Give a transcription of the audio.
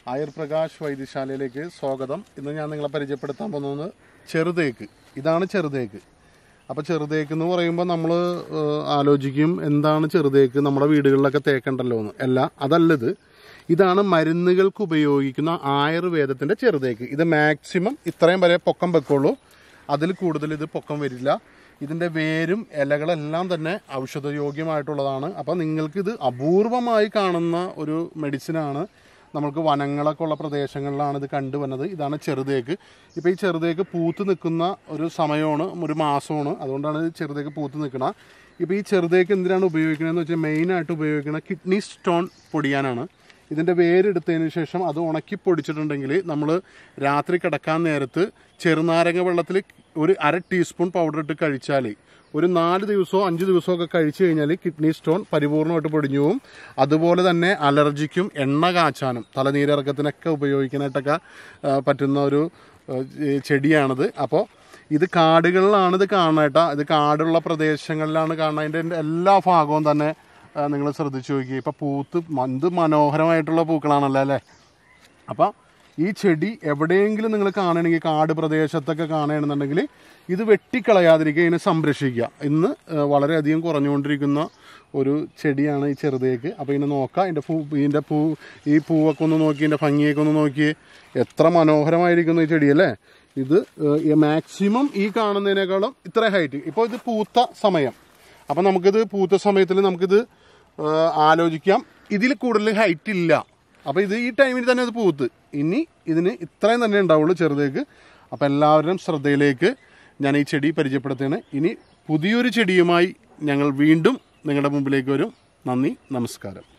ആയുർ പ്രകാശ് വൈദ്യശാലയിലേക്ക് സ്വാഗതം ഇന്ന് ഞാൻ നിങ്ങളെ പരിചയപ്പെടുത്താൻ പോകുന്നത് ചെറുതേക്ക് ഇതാണ് ചെറുതേക്ക് അപ്പോൾ ചെറുതേക്ക് എന്ന് പറയുമ്പോൾ നമ്മൾ ആലോചിക്കും എന്താണ് ചെറുതേക്ക് നമ്മുടെ വീടുകളിലൊക്കെ തേക്കണ്ടല്ലോ എന്ന് അല്ല അതല്ലത് ഇതാണ് മരുന്നുകൾക്ക് ഉപയോഗിക്കുന്ന ആയുർവേദത്തിൻ്റെ ചെറുതേക്ക് ഇത് മാക്സിമം ഇത്രയും വരെ പൊക്കം വെക്കുള്ളൂ അതിൽ കൂടുതൽ ഇത് പൊക്കം വരില്ല ഇതിൻ്റെ വേരും ഇലകളെല്ലാം തന്നെ ഔഷധയോഗ്യമായിട്ടുള്ളതാണ് അപ്പോൾ നിങ്ങൾക്കിത് അപൂർവമായി കാണുന്ന ഒരു മെഡിസിനാണ് നമ്മൾക്ക് വനങ്ങളൊക്കെ ഉള്ള പ്രദേശങ്ങളിലാണ് ഇത് കണ്ടുവന്നത് ഇതാണ് ചെറുതേക്ക് ഇപ്പോൾ ഈ ചെറുതേക്ക് പൂത്ത് നിൽക്കുന്ന ഒരു സമയമാണ് ഒരു മാസമാണ് അതുകൊണ്ടാണ് ഇത് ചെറുതേക്ക് പൂത്ത് നിൽക്കുന്നത് ഇപ്പോൾ ഈ ചെറുതേക്ക് എന്തിനാണ് ഉപയോഗിക്കണമെന്ന് വെച്ചാൽ മെയിനായിട്ട് ഉപയോഗിക്കുന്നത് കിഡ്നി സ്റ്റോൺ പൊടിയാനാണ് ഇതിൻ്റെ വേരെടുത്തതിന് ശേഷം അത് ഉണക്കി പൊടിച്ചിട്ടുണ്ടെങ്കിൽ നമ്മൾ രാത്രി കിടക്കാൻ നേരത്ത് ചെറുനാരങ്ങ വെള്ളത്തിൽ ഒരു അര ടീസ്പൂൺ പൗഡർ ഇട്ട് കഴിച്ചാൽ ഒരു നാല് ദിവസമോ അഞ്ച് ദിവസമോ ഒക്കെ കഴിച്ചു കഴിഞ്ഞാൽ കിഡ്നി സ്റ്റോൺ പരിപൂർണമായിട്ട് പൊടിഞ്ഞു പോകും അതുപോലെ തന്നെ അലർജിക്കും എണ്ണ കാച്ചാനും തലനീരിറക്കത്തിനൊക്കെ ഉപയോഗിക്കാനായിട്ടൊക്കെ ആ, പറ്റുന്ന ഒരു ആ, ചെടിയാണിത് അപ്പോൾ ഇത് കാടുകളിലാണ് ഇത് കാണാനായിട്ടാ ഇത് കാടുള്ള പ്രദേശങ്ങളിലാണ് കാണുന്നത് അതിൻ്റെ എല്ലാ ഭാഗവും തന്നെ നിങ്ങൾ ശ്രദ്ധിച്ചു നോക്കി ഇപ്പം പൂത്ത് എന്ത് മനോഹരമായിട്ടുള്ള പൂക്കളാണല്ലോ അല്ലേ അപ്പം ഈ ചെടി എവിടെയെങ്കിലും നിങ്ങൾ കാണണമെങ്കിൽ കാട് പ്രദേശത്തൊക്കെ കാണുകയാണെന്നുണ്ടെങ്കിൽ ഇത് വെട്ടിക്കളയാതിരിക്കുക ഇതിനെ സംരക്ഷിക്കുക ഇന്ന് ഏഹ്, വളരെയധികം കുറഞ്ഞുകൊണ്ടിരിക്കുന്ന ഒരു ചെടിയാണ് ഈ ചെറുതേക്ക് അപ്പോൾ ഇതിനെ നോക്കാം ഇതിൻ്റെ പൂ ഇതിൻ്റെ പൂ ഈ പൂവൊക്കെ ഒന്ന് നോക്കി ഇതിൻ്റെ ഭംഗിയൊക്കെ ഒന്ന് നോക്കി എത്ര മനോഹരമായിരിക്കുന്നു ഈ ചെടിയല്ലേ ഇത് മാക്സിമം ഈ കാണുന്നതിനേക്കാളും ഇത്ര ഹൈറ്റ് ഇപ്പോൾ ഇത് പൂത്ത സമയം അപ്പം നമുക്കിത് പൂത്ത സമയത്തിൽ നമുക്കിത് ആ, ആലോചിക്കാം ഇതിൽ കൂടുതൽ ഹൈറ്റ് ഇല്ല അപ്പോൾ ഇത് ഈ ടൈമിൽ തന്നെ ഇത് പൂത്ത് ഇനി ഇതിന് ഇത്രയും തന്നെ ഉണ്ടാവുള്ളൂ ചെറുതേക്ക് അപ്പോൾ എല്ലാവരും ശ്രദ്ധയിലേക്ക് ഞാൻ ഈ ചെടി പരിചയപ്പെടുത്തുകയാണ് ഇനി പുതിയൊരു ചെടിയുമായി ഞങ്ങൾ വീണ്ടും നിങ്ങളുടെ മുമ്പിലേക്ക് വരും നന്ദി നമസ്കാരം